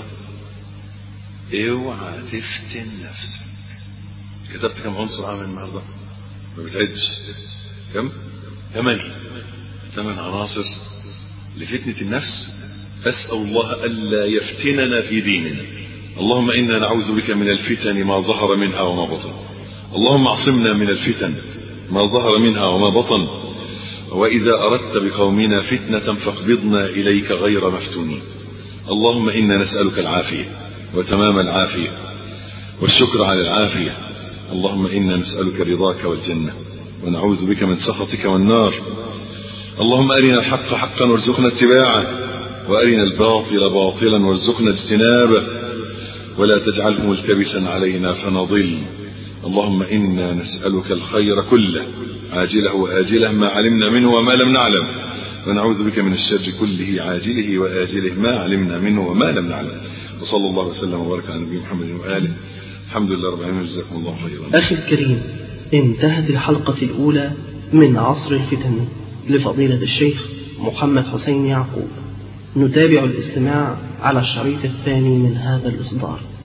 اوعى تفتن نفسك كتبت كم عنصر عامل النهارده ما بتعدش كم ثمانية ثمان عناصر لفتنة النفس أسأل الله ألا يفتننا في ديننا اللهم إنا نعوذ بك من الفتن ما ظهر منها وما بطن اللهم اعصمنا من الفتن ما ظهر منها وما بطن وإذا أردت بقومنا فتنة فاقبضنا إليك غير مفتونين اللهم إنا نسألك العافية وتمام العافية والشكر على العافية اللهم إنا نسألك رضاك والجنة ونعوذ بك من سخطك والنار اللهم أرنا الحق حقا وارزقنا اتباعه وأرنا الباطل باطلا وارزقنا اجتنابه ولا تجعله ملتبسا علينا فنضل اللهم إنا نسألك الخير كله عاجله وآجله ما علمنا منه وما لم نعلم ونعوذ بك من الشر كله عاجله وآجله ما علمنا منه وما لم نعلم وصلى الله وسلم وبارك على نبينا محمد وآله الحمد لله رب العالمين جزاكم الله خيرا أخي الكريم انتهت الحلقة الأولى من عصر الفتن لفضيلة الشيخ محمد حسين يعقوب نتابع الاستماع على الشريط الثاني من هذا الإصدار